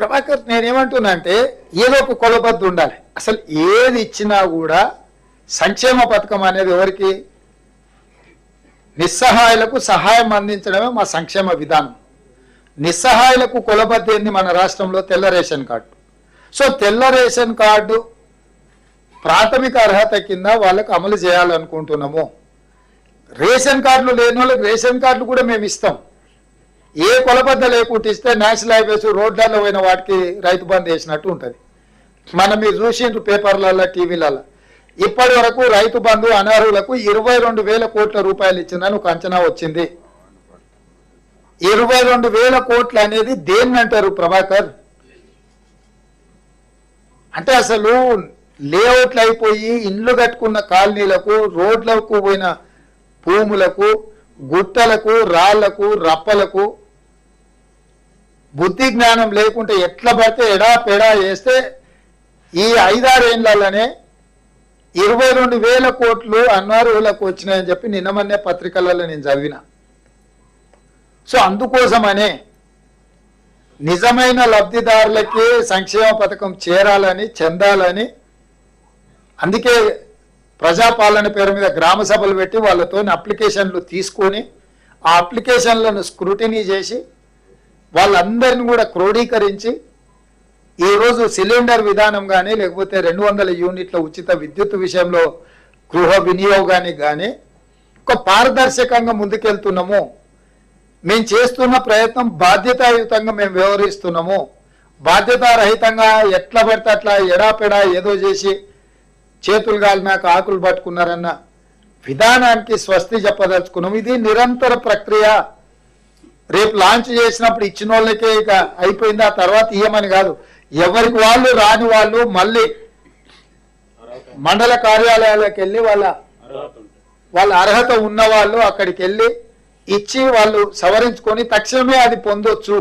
ప్రభాకర్ నేనేమంటున్నా అంటే ఏదో ఒక కొలబద్దు ఉండాలి అసలు ఏది ఇచ్చినా కూడా సంక్షేమ పథకం అనేది ఎవరికి నిస్సహాయులకు సహాయం అందించడమే మా సంక్షేమ విధానం నిస్సహాయులకు కొలబద్దు ఏంది మన రాష్ట్రంలో తెల్ల రేషన్ కార్డు సో తెల్ల రేషన్ కార్డు ప్రాథమిక అర్హత కింద వాళ్ళకు అమలు చేయాలనుకుంటున్నాము రేషన్ కార్డులు లేని వాళ్ళకి రేషన్ కార్డులు కూడా మేము ఇస్తాం ఏ కొలబద్ద లేకుండా ఇస్తే నేషనల్ హైవేస్ రోడ్లలో పోయిన వాటికి రైతు బంద్ వేసినట్టు ఉంటుంది మనం మీరు చూసిండ్రు పేపర్లలో టీవీలలో ఇప్పటి వరకు రైతు బంధు అనర్హులకు ఇరవై రెండు వేల కోట్ల రూపాయలు ఇచ్చిందని ఒక అంచనా వచ్చింది ఇరవై రెండు వేల కోట్లు అనేది దేన్ని అంటారు ప్రభాకర్ అంటే అసలు లేఅవుట్లు అయిపోయి ఇండ్లు కట్టుకున్న కాలనీలకు రోడ్లకు పోయిన భూములకు గుట్టలకు రాళ్లకు రప్పలకు బుద్ధి జ్ఞానం లేకుంటే ఎట్లా పడితే ఎడా పెడా వేస్తే ఈ ఐదారేళ్లలోనే ఇరవై రెండు వేల కోట్లు అన్నారులకు వచ్చినాయని చెప్పి నిన్న మొన్నే పత్రికలలో నేను చదివిన సో అందుకోసమనే నిజమైన లబ్ధిదారులకి సంక్షేమ పథకం చేరాలని చెందాలని అందుకే ప్రజాపాలన పేరు మీద గ్రామ సభలు పెట్టి వాళ్ళతో అప్లికేషన్లు తీసుకొని ఆ అప్లికేషన్లను స్క్రూటినీ చేసి వాళ్ళందరిని కూడా క్రోడీకరించి ఈరోజు సిలిండర్ విధానం కానీ లేకపోతే రెండు వందల యూనిట్ల ఉచిత విద్యుత్ విషయంలో గృహ వినియోగానికి కానీ ఒక పారదర్శకంగా ముందుకెళ్తున్నాము మేము చేస్తున్న ప్రయత్నం బాధ్యతాయుతంగా మేము వ్యవహరిస్తున్నాము బాధ్యతారహితంగా ఎట్లా పడితే అట్లా ఎడాపెడా ఏదో చేసి చేతులు కాలినాక ఆకులు పట్టుకున్నారన్న విధానానికి స్వస్తి చెప్పదలుచుకున్నాం ఇది నిరంతర ప్రక్రియ రేపు లాంచ్ చేసినప్పుడు ఇచ్చిన వాళ్ళకే ఇక అయిపోయింది ఆ తర్వాత ఇయ్యమని కాదు ఎవరికి వాళ్ళు రాని వాళ్ళు మళ్ళీ మండల కార్యాలయాలకు వెళ్ళి వాళ్ళ వాళ్ళ అర్హత ఉన్న వాళ్ళు అక్కడికి వెళ్ళి ఇచ్చి వాళ్ళు సవరించుకొని తక్షణమే అది పొందొచ్చు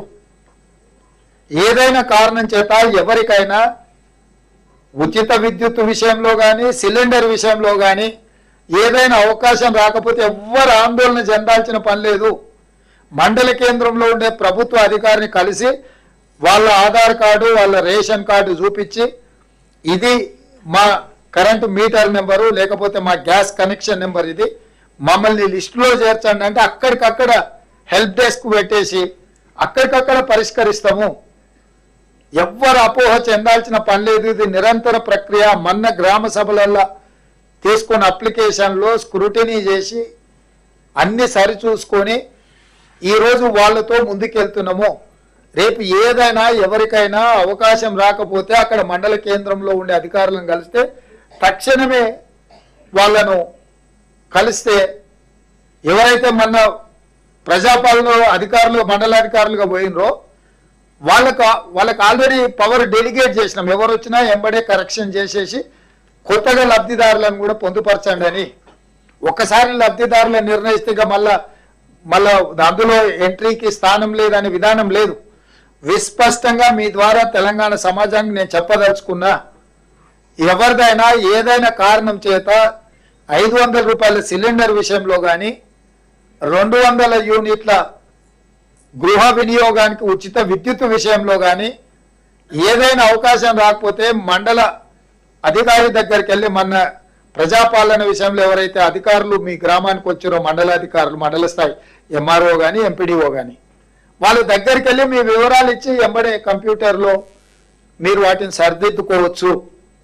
ఏదైనా కారణం చేత ఎవరికైనా ఉచిత విద్యుత్ విషయంలో కానీ సిలిండర్ విషయంలో కానీ ఏదైనా అవకాశం రాకపోతే ఎవ్వరు ఆందోళన చెందాల్సిన పని లేదు మండల కేంద్రంలో ఉండే ప్రభుత్వ అధికారిని కలిసి వాళ్ళ ఆధార్ కార్డు వాళ్ళ రేషన్ కార్డు చూపించి ఇది మా కరెంటు మీటర్ నెంబరు లేకపోతే మా గ్యాస్ కనెక్షన్ నెంబర్ ఇది మమ్మల్ని లిస్టులో చేర్చండి అంటే అక్కడికక్కడ హెల్ప్ డెస్క్ పెట్టేసి అక్కడికక్కడ పరిష్కరిస్తాము ఎవ్వరు అపోహ చెందాల్సిన పని లేదు ఇది నిరంతర ప్రక్రియ మొన్న గ్రామ సభలల్లో తీసుకున్న అప్లికేషన్లో స్క్రూటినీ చేసి అన్ని సరిచూసుకొని ఈరోజు వాళ్ళతో ముందుకెళ్తున్నాము రేపు ఏదైనా ఎవరికైనా అవకాశం రాకపోతే అక్కడ మండల కేంద్రంలో ఉండే అధికారులను కలిస్తే తక్షణమే వాళ్ళను కలిస్తే ఎవరైతే మన ప్రజాపాలన అధికారులు మండలాధికారులుగా పోయినరో వాళ్ళకు వాళ్ళకి ఆల్రెడీ పవర్ డెలిగేట్ చేసినాం ఎవరు వచ్చినా ఎంబడే కరెక్షన్ చేసేసి కొత్తగా లబ్ధిదారులను కూడా పొందుపరచండి అని ఒక్కసారి లబ్ధిదారులను నిర్ణయిస్తే ఇక మళ్ళా మళ్ళా అందులో ఎంట్రీకి స్థానం లేదనే విధానం లేదు విస్పష్టంగా మీ ద్వారా తెలంగాణ సమాజానికి నేను చెప్పదలుచుకున్నా ఎవరిదైనా ఏదైనా కారణం చేత ఐదు వందల రూపాయల సిలిండర్ విషయంలో కానీ రెండు వందల యూనిట్ల గృహ వినియోగానికి ఉచిత విద్యుత్ విషయంలో కానీ ఏదైనా అవకాశం రాకపోతే మండల అధికారి దగ్గరికి వెళ్ళి మన ప్రజాపాలన విషయంలో ఎవరైతే అధికారులు మీ గ్రామానికి వచ్చారో మండలాధికారులు మండల స్థాయి ఎంఆర్ఓ కానీ ఎంపీడీఓ కానీ వాళ్ళ దగ్గరికి వెళ్ళి మీ వివరాలు ఇచ్చి ఎంబడే కంప్యూటర్లో మీరు వాటిని సరిదిద్దుకోవచ్చు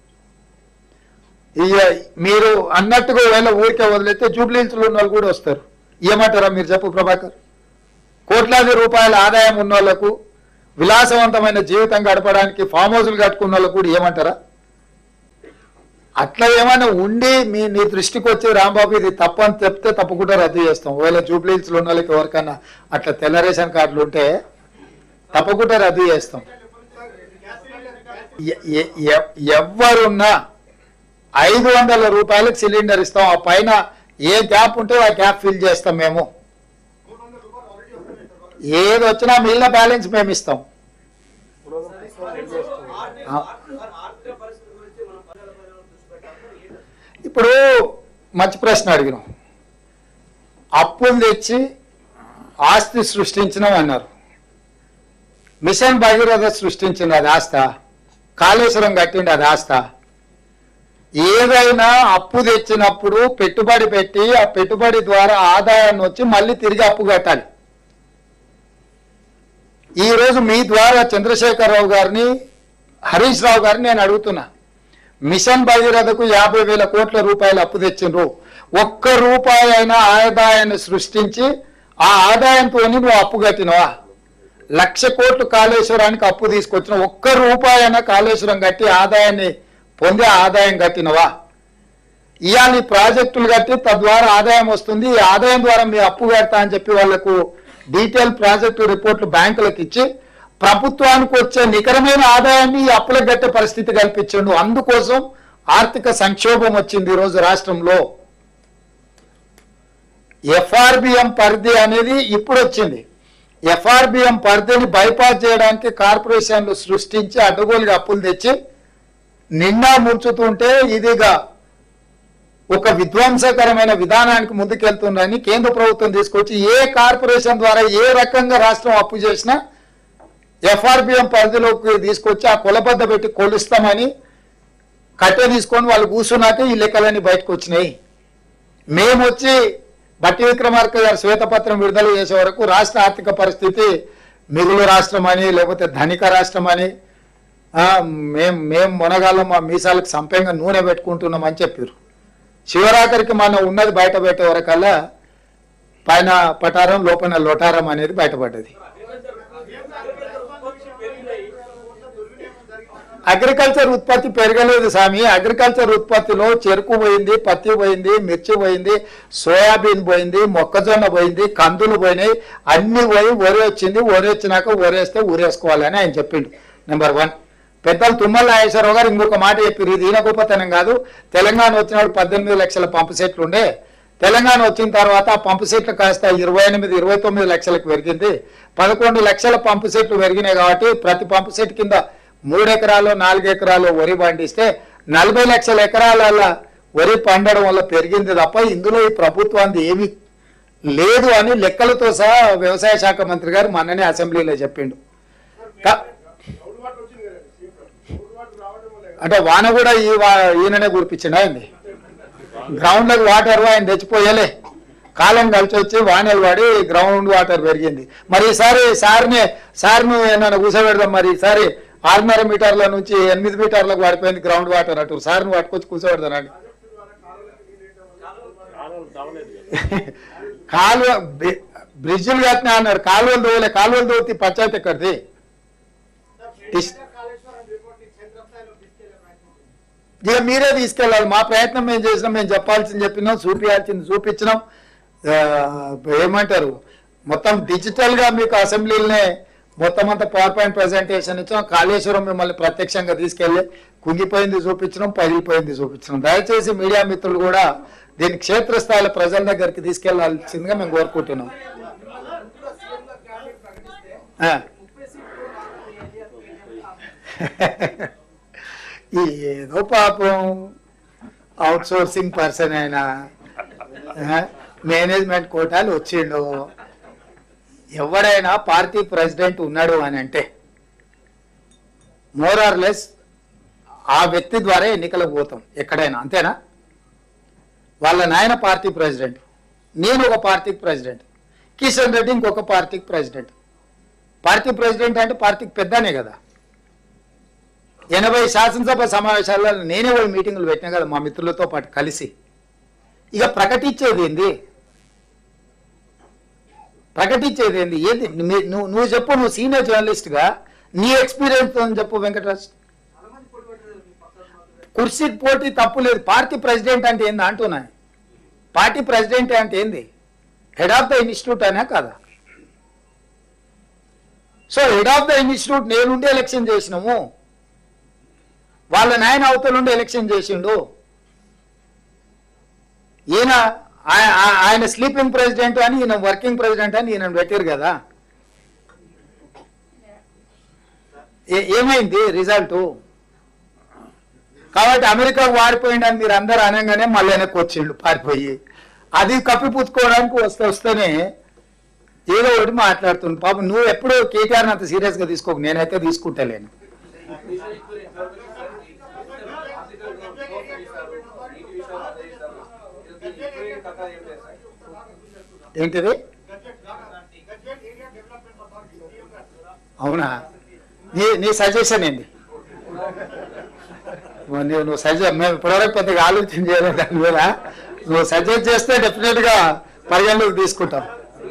ఇక మీరు అన్నట్టుగా వేళ ఊరికే వదిలేస్తే జూబ్లీహిల్స్లో ఉన్న వాళ్ళు కూడా వస్తారు ఏమంటారా మీరు చెప్పు ప్రభాకర్ కోట్లాది రూపాయల ఆదాయం ఉన్న వాళ్ళకు విలాసవంతమైన జీవితం గడపడానికి ఫామ్ హౌస్లు కట్టుకున్న వాళ్ళకు కూడా ఏమంటారా అట్లా ఏమైనా ఉండి మీ నీ దృష్టికి వచ్చి రాంబాబు ఇది తప్పు అని చెప్తే తప్పకుండా రద్దు చేస్తాం ఒకవేళ జూబ్లీహిల్స్లో ఉన్న వాళ్ళకి ఎవరికైనా అట్లా తెల్ల రేషన్ కార్డులు ఉంటే తప్పకుండా రద్దు చేస్తాం ఎ- ఎ- ఎ- ఎవరున్నా ఐదు వందల రూపాయలకు సిలిండర్ ఇస్తాం ఆ పైన ఏ గ్యాప్ ఉంటే ఆ గ్యాప్ ఫిల్ చేస్తాం మేము ఏది వచ్చినా మిగిలిన బ్యాలెన్స్ మేము ఇస్తాం ఆ. ఇప్పుడు మంచి ప్రశ్న అడిగినాం అప్పులు తెచ్చి ఆస్తి సృష్టించినాం అన్నారు మిషన్ భగీరథ సృష్టించింది అది ఆస్త కాళేశ్వరం కట్టిండి అది ఆస్త ఏదైనా అప్పు తెచ్చినప్పుడు పెట్టుబడి పెట్టి ఆ పెట్టుబడి ద్వారా ఆదాయాన్ని వచ్చి మళ్ళీ తిరిగి అప్పు కట్టాలి ఈ రోజు మీ ద్వారా చంద్రశేఖరరావు గారిని హరీష్ రావు గారిని నేను అడుగుతున్నా మిషన్ భగీరథకు యాభై వేల కోట్ల రూపాయలు అప్పు తెచ్చిండ్రు ఒక్క రూపాయి అయినా ఆదాయాన్ని సృష్టించి ఆ ఆదాయంతో నువ్వు అప్పు కట్టినవా లక్ష కోట్లు కాళేశ్వరానికి అప్పు తీసుకొచ్చిన ఒక్క రూపాయి అయినా కాళేశ్వరం కట్టి ఆదాయాన్ని పొంది ఆదాయం కట్టినవా ఇవాళ ఈ ప్రాజెక్టులు కట్టి తద్వారా ఆదాయం వస్తుంది ఈ ఆదాయం ద్వారా మీ అప్పు కడతా అని చెప్పి వాళ్లకు డీటెయిల్ ప్రాజెక్టు రిపోర్ట్లు బ్యాంకులకు ఇచ్చి ప్రభుత్వానికి వచ్చే నికరమైన ఆదాయాన్ని ఈ అప్పులకు కట్టే పరిస్థితి కల్పించండు అందుకోసం ఆర్థిక సంక్షోభం వచ్చింది ఈరోజు రాష్ట్రంలో ఎఫ్ఆర్బిఎం పరిధి అనేది ఇప్పుడు వచ్చింది ఎఫ్ఆర్బిఎం పరిధిని బైపాస్ చేయడానికి కార్పొరేషన్లు సృష్టించి అడ్డగోలుగా అప్పులు తెచ్చి నిండా ముంచుతుంటే ఇదిగా ఒక విధ్వంసకరమైన విధానానికి ముందుకెళ్తుందని కేంద్ర ప్రభుత్వం తీసుకొచ్చి ఏ కార్పొరేషన్ ద్వారా ఏ రకంగా రాష్ట్రం అప్పు చేసినా ఎఫ్ఆర్బిఎం పరిధిలోకి తీసుకొచ్చి ఆ కొలబద్ద పెట్టి కొలుస్తామని కట్టె తీసుకొని వాళ్ళు కూర్చున్నాక ఈ లెక్కలన్నీ బయటకు వచ్చినాయి మేము వచ్చి బట్టి విక్రమార్క గారు శ్వేతపత్రం విడుదల చేసే వరకు రాష్ట్ర ఆర్థిక పరిస్థితి మిగులు రాష్ట్రం అని లేకపోతే ధనిక రాష్ట్రం అని ఆ, మేం మేం మొనగాళ్ళం మా మీసాలకు సంపంగా నూనె పెట్టుకుంటున్నాం అని చెప్పారు శివరాఖరికి మనం ఉన్నది బయట పెట్టే వరకల్లా పైన పటారం లోపల లోటారం అనేది బయటపడ్డది అగ్రికల్చర్ ఉత్పత్తి పెరగలేదు స్వామి అగ్రికల్చర్ ఉత్పత్తిలో చెరుకు పోయింది పత్తి పోయింది మిర్చి పోయింది సోయాబీన్ పోయింది మొక్కజొన్న పోయింది కందులు పోయినాయి అన్ని పోయి వరి వచ్చింది వరి వచ్చినాక వరేస్తే ఊరేసుకోవాలని ఆయన చెప్పిండు నెంబర్ వన్ పెద్దలు తుమ్మల నాగేశ్వరరావు గారు ఇంకొక మాట చెప్పారు ఇది ఈయన గొప్పతనం కాదు తెలంగాణ వచ్చినప్పుడు పద్దెనిమిది లక్షల పంపు సెట్లు ఉండే తెలంగాణ వచ్చిన తర్వాత ఆ పంపు సెట్లు కాస్త ఇరవై ఎనిమిది ఇరవై తొమ్మిది లక్షలకు పెరిగింది పదకొండు లక్షల పంపు సెట్లు పెరిగినాయి కాబట్టి ప్రతి పంపు సెట్ కింద మూడు ఎకరాలు నాలుగు ఎకరాలు వరి పండిస్తే నలభై లక్షల ఎకరాల వరి పండడం వల్ల పెరిగింది తప్ప ఇందులో ఈ ప్రభుత్వానికి ఏమీ లేదు అని లెక్కలతో సహా వ్యవసాయ శాఖ మంత్రి గారు మొన్ననే అసెంబ్లీలో చెప్పిండు కా- అంటే వాన కూడా ఈ వా- ఈయననే కురిపించిండా అయింది గ్రౌండ్లకు వాటర్ ఆయన తెచ్చిపోయలే కాలం కలిసి వచ్చి వానలు పడి గ్రౌండ్ వాటర్ పెరిగింది మరి ఈసారి సార్ని సార్ను ఏమైనా కూర్చోబెడదాం మరి ఈసారి ఆరున్నర మీటర్ల నుంచి ఎనిమిది మీటర్లకు పడిపోయింది గ్రౌండ్ వాటర్ అటు సార్ని పట్టుకొచ్చి కూర్చోబెడతానండి కాలువ బ్రి- బ్రిడ్జిలు కట్టినా అన్నాడు కాలువలు దోవలే కాలువలు దోతి పంచాయతీ ఎక్కడిది టిస్- ఇక మీరే తీసుకెళ్ళాలి మా ప్రయత్నం మేము చేసినాం మేము చెప్పాల్సింది చెప్పినాం చూపించాల్సింది చూపించినాం ఆ, ఏమంటారు మొత్తం డిజిటల్ గా మీకు అసెంబ్లీలనే మొత్తం అంతా పవర్ పాయింట్ ప్రజెంటేషన్ ఇచ్చాం కాళేశ్వరం మిమ్మల్ని ప్రత్యక్షంగా తీసుకెళ్లి కుంగిపోయింది చూపించడం పగిలిపోయింది చూపించడం దయచేసి మీడియా మిత్రులు కూడా దీన్ని క్షేత్రస్థాయిలో ప్రజల దగ్గరికి తీసుకెళ్లాల్సిందిగా మేము కోరుకుంటున్నాం ఆ. ఈ ఏదో పాపం అవుట్ సోర్సింగ్ పర్సన్ అయినా మేనేజ్మెంట్ కోటాలు వచ్చిండు ఎవడైనా పార్టీ ప్రెసిడెంట్ ఉన్నాడు అని అంటే మోర్ ఆర్ లెస్ ఆ వ్యక్తి ద్వారా ఎన్నికలకు పోతాం ఎక్కడైనా అంతేనా వాళ్ళ నాయన పార్టీ ప్రెసిడెంట్ నేను ఒక పార్టీకి ప్రెసిడెంట్ కిషన్ రెడ్డి ఇంకొక పార్టీకి ప్రెసిడెంట్ పార్టీ ప్రెసిడెంట్ అంటే పార్టీకి పెద్దనే కదా ఎనభై శాసనసభ సమావేశాల్లో నేనే పోయి మీటింగులు పెట్టినా కదా మా మిత్రులతో పాటు కలిసి ఇక ప్రకటించేది ఏంది ప్రకటించేది ఏంది ఏంది మీ- నువ్వు నువ్వు చెప్పు నువ్వు సీనియర్ జర్నలిస్ట్గా నీ ఎక్స్పీరియన్స్ చెప్పు వెంకటరాజ్ కుర్సీ పోటీ తప్పు లేదు పార్టీ ప్రెసిడెంట్ అంటే ఏంది అంటున్నా పార్టీ ప్రెసిడెంట్ అంటే ఏంది హెడ్ ఆఫ్ ద ఇన్స్టిట్యూట్ అనే కదా so head of the institute నేనుండి ఎలక్షన్ చేసినాము వాళ్ళ నాయన అవతల నుండి ఎలక్షన్ చేసిండు ఈయన ఆయ- ఆ- ఆయన స్లీపింగ్ ప్రెసిడెంట్ అని ఈయన వర్కింగ్ ప్రెసిడెంట్ అని ఈయన పెట్టారు కదా ఏ- ఏమైంది రిజల్ట్ కాబట్టి అమెరికాకు వారిపోయిండని మీరు అందరు అనగానే మళ్ళీ వెనక్కి వచ్చిండు పారిపోయి అది కప్పిపుచ్చుకోవడానికి వస్తే వస్తేనే ఏదో ఒకటి మాట్లాడుతుంది పాపం నువ్వు ఎప్పుడు కేటీఆర్ని అంత సీరియస్గా తీసుకోకు నేనైతే తీసుకుంటలేను ఏంటిది అవునా నీ నీ సజెషన్ ఏంది మరి నువ్వు నువ్వు సజెస్ట్ మేము ఇప్పటివరకు పెద్దగా ఆలోచన చేయలేదు దాని మీద నువ్వు సజెస్ట్ చేస్తే డెఫినెట్గా పరిగణలోకి తీసుకుంటాం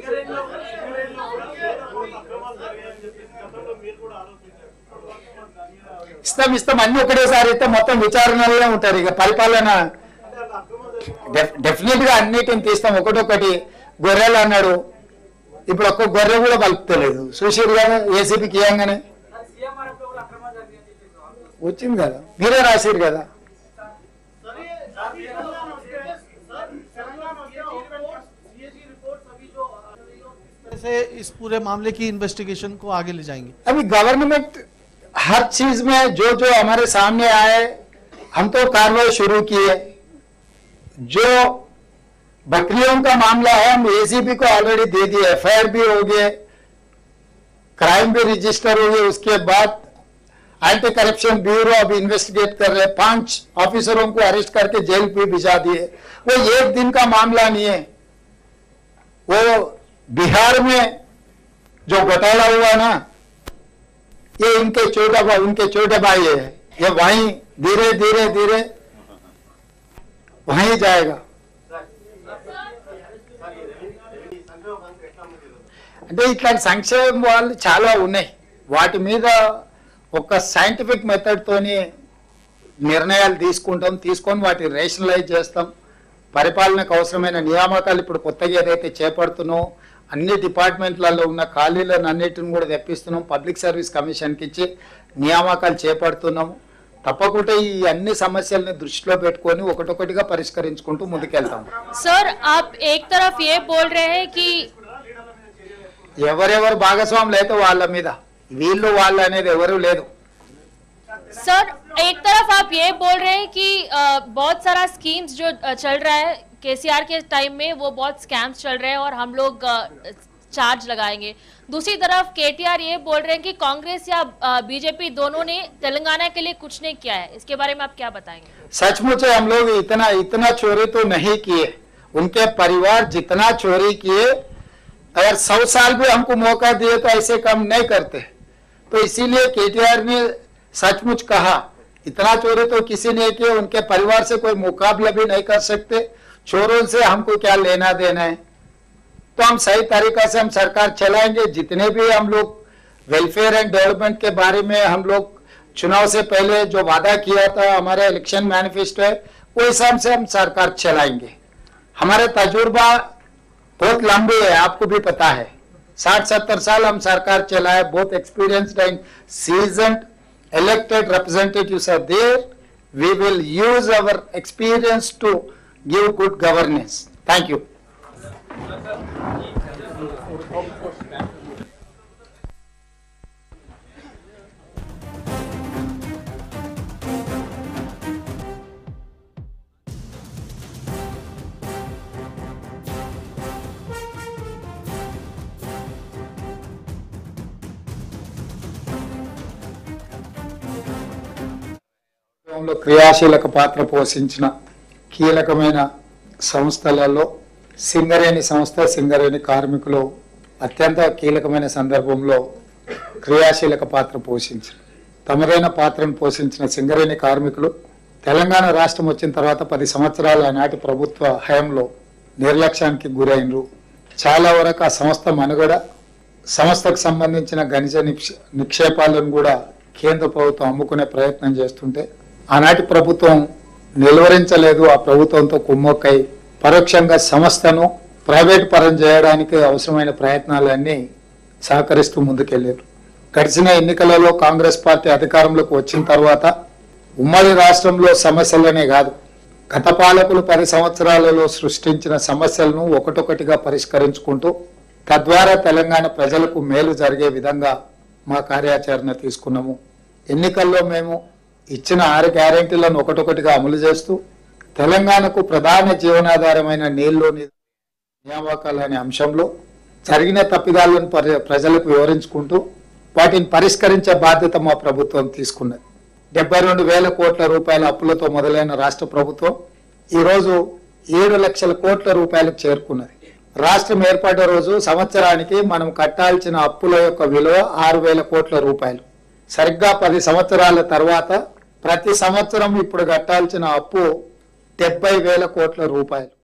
ఇస్తాం ఇస్తాం అన్ని ఒకటేసారి అయితే మొత్తం విచారణలో ఉంటారు ఇక పరిపాలన డెఫినెట్ గా అన్నిటిని తీస్తాం ఒకటొకటి గొర్రెలు అన్నాడు ఇప్పుడు ఒక్క గొర్రె కూడా పలుకుతలేదు చూసారు కదా ఏసీపీకి ఇవ్వగానే వచ్చింది కదా మీరే రాశారు కదా से इस पूरे मामले की इन्वेस्टिगेशन को आगे ले जाएंगे अभी गवर्नमेंट हर चीज में जो जो हमारे सामने आए हम तो कार्रवाई शुरू किए जो बकरियों का मामला है हम एसीपी को ऑलरेडी दे दिए एफआईआर भी हो गए क्राइम भी रजिस्टर हो गए उसके बाद एंटी करप्शन ब्यूरो अभी इन्वेस्टिगेट कर रहे हैं पांच ऑफिसरों को अरेस्ट करके जेल भी भिजा दिए वो एक दिन का मामला नहीं है वो बिहार में जो घोटाला हुआ ना ये इनके छोटा भाई उनके छोटे भाई है ये वहीं धीरे धीरे धीरे वहीं जाएगा అంటే ఇట్లాంటి సంక్షేమం వాళ్ళు చాలా ఉన్నాయి వాటి మీద ఒక సైంటిఫిక్ మెథడ్ తోని నిర్ణయాలు తీసుకుంటాం తీసుకొని వాటిని రేషనలైజ్ చేస్తాం పరిపాలనకు అవసరమైన నియామకాలు ఇప్పుడు కొత్తగా ఏదైతే చేపడుతున్నాం అన్ని డిపార్ట్మెంట్లలో ఉన్న ఖాళీలను అన్నిటిని కూడా తెప్పిస్తున్నాం పబ్లిక్ సర్వీస్ కమిషన్కి ఇచ్చి నియామకాలు చేపడుతున్నాము తప్పకుండా ఈ అన్ని సమస్యల్ని దృష్టిలో పెట్టుకొని ఒకటొకటిగా పరిష్కరించుకుంటూ ముందుకెళ్తాం सर आप एक तरफ ये बोल रहे हैं कि ఎవరెవరు భాగస్వాములు అయితే వాళ్ళ మీద వీళ్ళు వాళ్ళు అనేది ఎవరు లేదు सर एक तरफ आप ये बोल रहे हैं कि अ, बहुत सारा स्कीम्स जो अ, चल रहा है केसीआर के टाइम में वो बहुत स्कैम्स चल रहे हैं और हम लोग अ, चार्ज लगाएंगे दूसरी तरफ केटीआर ये बोल रहे हैं कि कांग्रेस या बीजेपी दोनों ने तेलंगाना के लिए कुछ नहीं किया है इसके बारे में आप क्या बताएंगे सचमुच है हम लोग इतना इतना चोरी तो नहीं किए उनके परिवार जितना चोरी किए अगर सौ साल भी हमको मौका दिए तो ऐसे काम नहीं करते तो इसीलिए केटीआर ने सचमुच कहा इतना चोरी तो किसी ने किया उनके परिवार से कोई मुकाबला भी नहीं कर सकते चोरों से हमको क्या लेना देना है तो हम सही तरीका से हम सरकार चलाएंगे जितने भी हम लोग वेलफेयर एंड डेवलपमेंट के बारे में हम लोग चुनाव से पहले जो वादा किया था हमारा इलेक्शन मैनिफेस्टो है वो हिसाब से हम सरकार चलाएंगे हमारा तजुर्बा बहुत लंबी है आपको भी पता है साठ सत्तर साल हम सरकार चलाए बहुत experienced and seasoned elected representatives are there we will use our experience to give good governance thank you ఉద్యమంలో క్రియాశీలక పాత్ర పోషించిన కీలకమైన సంస్థలలో సింగరేణి సంస్థ సింగరేణి కార్మికులు అత్యంత కీలకమైన సందర్భంలో క్రియాశీలక పాత్ర పోషించిన తమదైన పాత్రను పోషించిన సింగరేణి కార్మికులు తెలంగాణ రాష్ట్రం వచ్చిన తర్వాత పది సంవత్సరాల నాటి ప్రభుత్వ హయాంలో నిర్లక్ష్యానికి గురైనరు చాలా వరకు ఆ సంస్థ మనుగడ సంస్థకు సంబంధించిన ఖనిజ నిక్ష- నిక్షేపాలను కూడా కేంద్ర ప్రభుత్వం అమ్ముకునే ప్రయత్నం చేస్తుంటే ఆనాటి ప్రభుత్వం నిలువరించలేదు ఆ ప్రభుత్వంతో కుమ్మక్కై పరోక్షంగా సంస్థను ప్రైవేట్ పరం చేయడానికి అవసరమైన ప్రయత్నాలన్నీ సహకరిస్తూ ముందుకెళ్లారు గడిచిన ఎన్నికలలో కాంగ్రెస్ పార్టీ అధికారంలోకి వచ్చిన తర్వాత ఉమ్మడి రాష్ట్రంలో సమస్యలనే కాదు గత పాలకులు పది సంవత్సరాలలో సృష్టించిన సమస్యలను ఒకటొకటిగా పరిష్కరించుకుంటూ తద్వారా తెలంగాణ ప్రజలకు మేలు జరిగే విధంగా మా కార్యాచరణ తీసుకున్నాము ఎన్నికల్లో మేము ఇచ్చిన ఆరు గ్యారెంటీలను ఒకటొకటిగా అమలు చేస్తూ తెలంగాణకు ప్రధాన జీవనాధారమైన నీళ్లు నియామకాలు అనే అంశంలో జరిగిన తప్పిదాలను పరి- ప్రజలకు వివరించుకుంటూ వాటిని పరిష్కరించే బాధ్యత మా ప్రభుత్వం తీసుకున్నది డెబ్బై రెండు వేల కోట్ల రూపాయల అప్పులతో మొదలైన రాష్ట్ర ప్రభుత్వం ఈరోజు ఏడు లక్షల కోట్ల రూపాయలకు చేరుకున్నది రాష్ట్రం ఏర్పడ్డ రోజు సంవత్సరానికి మనం కట్టాల్సిన అప్పుల యొక్క విలువ ఆరు వేల కోట్ల రూపాయలు సరిగ్గా పది సంవత్సరాల తర్వాత ప్రతి సంవత్సరం ఇప్పుడు కట్టాల్సిన అప్పు డెబ్బై వేల కోట్ల రూపాయలు